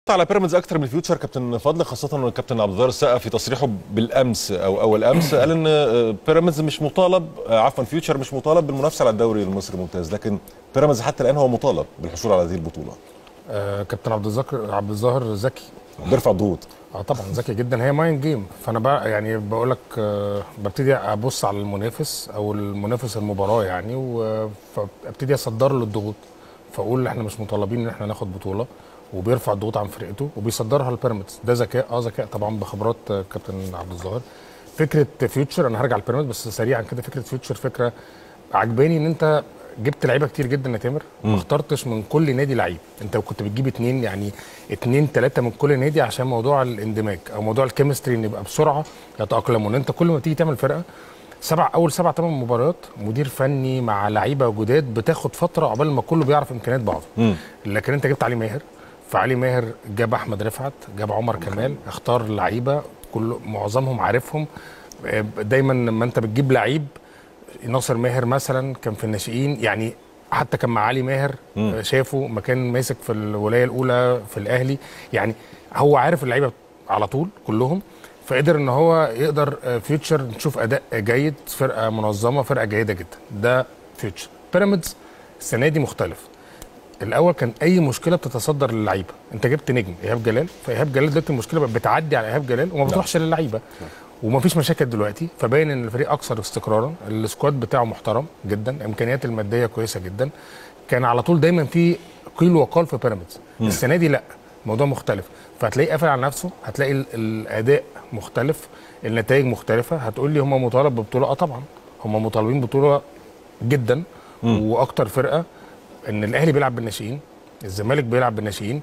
على بيراميدز اكتر من فيوتشر كابتن فضل خاصه ان الكابتن عبد الظاهر السقا في تصريحه بالامس او اول امس قال ان بيراميدز مش مطالب عفوا فيوتشر مش مطالب بالمنافسه على الدوري المصري الممتاز لكن بيراميدز حتى الان هو مطالب بالحصول على هذه البطوله آه كابتن عبد الظاهر عبد الظاهر ذكي بيرفع الضغوط اه طبعا ذكي جدا هي مايند جيم فانا بقى يعني بقول لك آه ببتدي ابص على المنافس او المنافس المباراه يعني وابتدي اصدر له الضغوط فاقول احنا مش مطالبين ان احنا ناخد بطوله وبيرفع الضغوط عن فرقته وبيصدرها لبيراميدز ده ذكاء اه ذكاء طبعا بخبرات كابتن عبد الظاهر فكره فيوتشر انا هرجع لبيراميدز بس سريعا كده فكره فيوتشر فكره عجباني ان انت جبت لعيبه كتير جدا يا تامر ما اخترتش من كل نادي لعيب انت كنت بتجيب اتنين يعني اتنين تلاته من كل نادي عشان موضوع الاندماج او موضوع الكيمستري ان يبقى بسرعه يتاقلموا ان انت كل ما تيجي تعمل فرقه سبع اول سبع ثمان مباريات مدير فني مع لعيبه جداد بتاخد فتره عقبال ما كله بيعرف امكانيات بعضه لكن انت جبت علي ماهر فعلي ماهر جاب احمد رفعت جاب عمر كمال اختار لعيبه كل معظمهم عارفهم دايما لما انت بتجيب لعيب ناصر ماهر مثلا كان في الناشئين يعني حتى كان مع علي ماهر م. شافه مكان ماسك في الولايه الاولى في الاهلي يعني هو عارف اللعيبه على طول كلهم فقدر ان هو يقدر فيوتشر نشوف اداء جيد فرقه منظمه فرقه جيده جدا ده فيوتشر بيراميدز السنه دي مختلف الاول كان اي مشكله بتتصدر للعيبه انت جبت نجم ايهاب جلال فايهاب جلال دلوقتي المشكله بتعدي على ايهاب جلال وما بتروحش للعيبه ومفيش مشاكل دلوقتي فباين ان الفريق اكثر استقرارا السكواد بتاعه محترم جدا الامكانيات الماديه كويسه جدا كان على طول دايما في قيل وقال في بيراميدز السنه دي لا الموضوع مختلف فهتلاقيه قافل على نفسه هتلاقي الاداء مختلف النتائج مختلفه هتقول لي هم مطالب ببطوله اه طبعا هم مطالبين بطوله جدا م. واكتر فرقه ان الاهلي بيلعب بالناشئين الزمالك بيلعب بالناشئين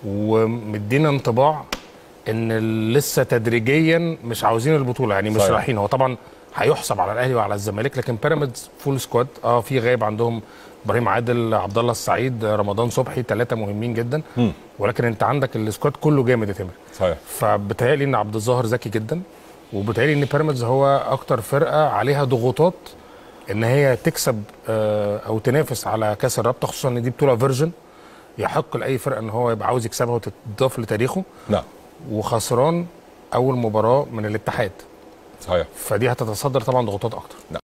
ومدينا انطباع ان لسه تدريجيا مش عاوزين البطوله يعني مش رايحين هو طبعا هيحسب على الاهلي وعلى الزمالك لكن بيراميدز فول سكواد اه في غايب عندهم ابراهيم عادل عبد الله السعيد رمضان صبحي ثلاثه مهمين جدا م. ولكن انت عندك السكواد كله جامد يا تامر صحيح فبتهيألي ان عبد الظاهر ذكي جدا وبتهيألي ان بيراميدز هو اكتر فرقه عليها ضغوطات ان هي تكسب او تنافس على كاس الرابطه خصوصا ان دي بطوله فيرجن يحق لاي فرقه ان هو يبقى عاوز يكسبها وتضاف لتاريخه نعم وخسران اول مباراه من الاتحاد صحيح فدي هتتصدر طبعا ضغوطات اكتر نعم